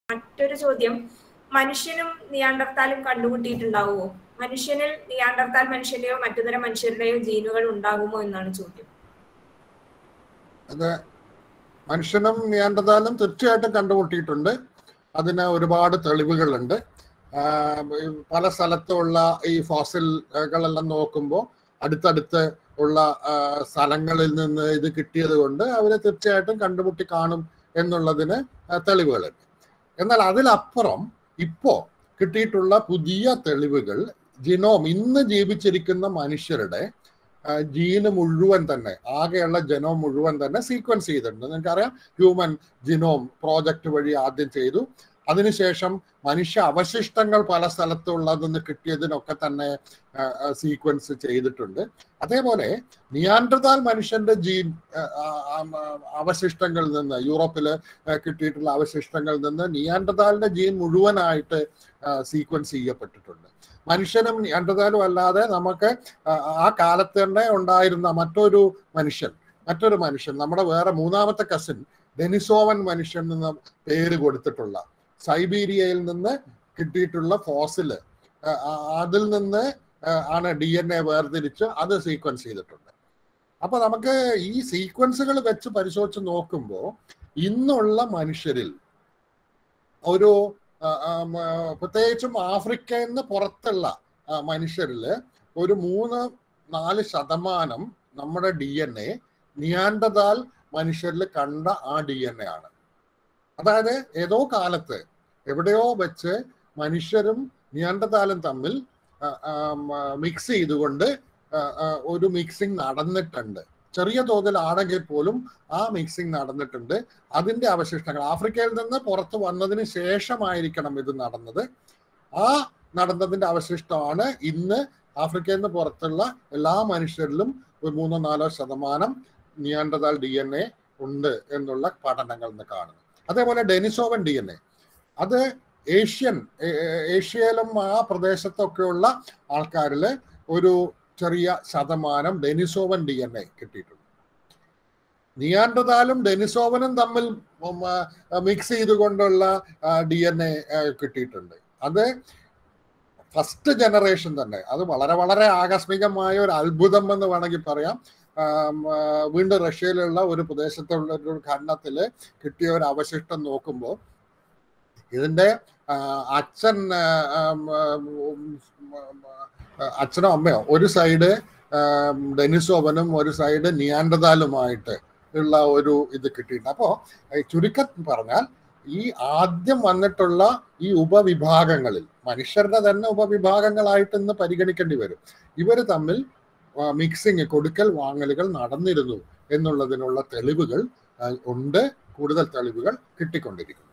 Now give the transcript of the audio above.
മറ്റൊരു ചോദ്യം മനുഷ്യനും നിയാണ്ടർത്താലും കണ്ടുമുട്ടിയിട്ടുണ്ടാവുമോ മനുഷ്യനിൽ നിയാണ്ടർത്താൽ മനുഷ്യന്റെയോ മറ്റുതരം മനുഷ്യരുടെയോ ജീനുകൾ ഉണ്ടാകുമോ എന്നാണ് ചോദ്യം അത് മനുഷ്യനും നിയന്ത്രതാലും തീർച്ചയായിട്ടും കണ്ടുമുട്ടിയിട്ടുണ്ട് അതിന് ഒരുപാട് തെളിവുകളുണ്ട് ആഹ് ഈ പല സ്ഥലത്തുള്ള ഈ ഫോസിലുകളെല്ലാം നോക്കുമ്പോൾ അടുത്തടുത്ത് ഉള്ള ആഹ് സ്ഥലങ്ങളിൽ നിന്ന് ഇത് കിട്ടിയത് കൊണ്ട് അവരെ തീർച്ചയായിട്ടും കണ്ടുമുട്ടി കാണും എന്നുള്ളതിന് ആഹ് തെളിവുകളുണ്ട് എന്നാൽ അതിലപ്പുറം ഇപ്പോ കിട്ടിയിട്ടുള്ള പുതിയ തെളിവുകൾ ജിനോം ഇന്ന് ജീവിച്ചിരിക്കുന്ന മനുഷ്യരുടെ ആ, ജീന് മുഴുവൻ തന്നെ ആകെയുള്ള ജനോം മുഴുവൻ തന്നെ സീക്വൻസ് ചെയ്തിട്ടുണ്ട് നിങ്ങൾക്കറിയാം ഹ്യൂമൻ ജിനോം പ്രോജക്റ്റ് വഴി ആദ്യം ചെയ്തു അതിനുശേഷം മനുഷ്യ അവശിഷ്ടങ്ങൾ പല സ്ഥലത്തുള്ളതെന്ന് കിട്ടിയതിനൊക്കെ തന്നെ സീക്വൻസ് ചെയ്തിട്ടുണ്ട് അതേപോലെ നിയാൻഡ്രതാൽ മനുഷ്യന്റെ ജീൻ ആ, ആ, ആ, അവശിഷ്ടങ്ങളിൽ നിന്ന് യൂറോപ്പില് ആ, കിട്ടിയിട്ടുള്ള അവശിഷ്ടങ്ങളിൽ നിന്ന് നിയാൻഡ്രതാലിന്റെ ജീൻ മുഴുവനായിട്ട് സീക്വൻസ് ചെയ്യപ്പെട്ടിട്ടുണ്ട് മനുഷ്യനും നിയാൻഡ്രതാലും അല്ലാതെ നമുക്ക് ആ, ആ കാലത്ത് തന്നെ ഉണ്ടായിരുന്ന മറ്റൊരു മനുഷ്യൻ മറ്റൊരു മനുഷ്യൻ നമ്മുടെ വേറെ മൂന്നാമത്തെ കസിൻ ഡെനിസോവൻ മനുഷ്യൻ എന്ന പേര് കൊടുത്തിട്ടുള്ള സൈബീരിയയിൽ നിന്ന് കിട്ടിയിട്ടുള്ള ഫോസില് ആ, ആ, അതിൽ നിന്ന് ആ, ആണ് ഡി എൻ എ വേർതിരിച്ച് അത് സീക്വൻസ് ചെയ്തിട്ടുണ്ട് അപ്പൊ നമുക്ക് ഈ സീക്വൻസുകൾ വെച്ച് പരിശോധിച്ച് നോക്കുമ്പോൾ ഇന്നുള്ള മനുഷ്യരിൽ ഒരു ആ, ആ, മ, പ്രത്യേകിച്ചും ആഫ്രിക്കയിൽ നിന്ന് പുറത്തുള്ള ആ, മനുഷ്യരില് ഒരു മൂന്ന് നാല് ശതമാനം നമ്മുടെ ഡി എൻ എ നിയാണ്ടതാൽ മനുഷ്യരിൽ കണ്ട ആ ഡി എൻ എ ആണ് അതായത് ഏതോ കാലത്ത് എവിടെയോ വെച്ച് മനുഷ്യരും നിയാണ്ടതാലും തമ്മിൽ മിക്സ് ചെയ്തുകൊണ്ട് ആ, ആ, ഒരു മിക്സിംഗ് നടന്നിട്ടുണ്ട് ചെറിയ തോതിൽ ആണെങ്കിൽ പോലും ആ മിക്സിംഗ് നടന്നിട്ടുണ്ട് അതിന്റെ അവശിഷ്ടങ്ങൾ ആഫ്രിക്കയിൽ നിന്ന് പുറത്തു വന്നതിന് ശേഷമായിരിക്കണം ഇത് നടന്നത് ആ നടന്നതിന്റെ അവശിഷ്ടമാണ് ഇന്ന് ആഫ്രിക്കയിൽ നിന്ന് പുറത്തുള്ള എല്ലാ മനുഷ്യരിലും ഒരു മൂന്നോ നാലോ ശതമാനം നിയാണ്ടതാൽ ഡി എൻ എ ഉണ്ട് എന്നുള്ള പഠനങ്ങൾ ഇന്ന് കാണുന്നു അതേപോലെ ഡെനിസോവൻ ഡി എൻ എ അത് ഏഷ്യൻ ഏ- ഏ- ഏഷ്യയിലും ആ പ്രദേശത്തൊക്കെയുള്ള ആൾക്കാരിൽ ഒരു ചെറിയ ശതമാനം ഡെനിസോവൻ ഡി എൻ എ കിട്ടിയിട്ടുണ്ട് നിയാണ്ടതാലും ഡെനിസോവനും തമ്മിൽ മിക്സ് ചെയ്തുകൊണ്ടുള്ള ഡി എൻ എ കിട്ടിയിട്ടുണ്ട് അത് ഫസ്റ്റ് ജനറേഷൻ തന്നെ അത് വളരെ വളരെ ആകസ്മികമായ ഒരു അത്ഭുതം എന്ന് വേണമെങ്കിൽ പറയാം ആം, ആ, വീണ്ടും റഷ്യയിലുള്ള ഒരു പ്രദേശത്തുള്ള ഒരു ഖനനത്തില് കിട്ടിയ ഒരു അവശിഷ്ടം നോക്കുമ്പോൾ ഇതിന്റെ ആ, അച്ഛൻ ആ, ആം, ആ, ഉം, ആ, അച്ഛനോ അമ്മയോ ഒരു സൈഡ് ഡെനിസോവനും ഒരു സൈഡ് നിയാണ്ടതാലുമായിട്ട് ഉള്ള ഒരു ഇത് കിട്ടിയിട്ടുണ്ട് അപ്പോ ഏഹ് ചുരുക്കം പറഞ്ഞാൽ ഈ ആദ്യം വന്നിട്ടുള്ള ഈ ഉപവിഭാഗങ്ങളിൽ മനുഷ്യരുടെ തന്നെ ഉപവിഭാഗങ്ങളായിട്ട് ഇന്ന് പരിഗണിക്കേണ്ടി വരും ഇവര് തമ്മിൽ മിക്സിങ് കൊടുക്കൽ വാങ്ങലുകൾ നടന്നിരുന്നു എന്നുള്ളതിനുള്ള തെളിവുകൾ ആ, ഉണ്ട് കൂടുതൽ തെളിവുകൾ കിട്ടിക്കൊണ്ടിരിക്കുന്നു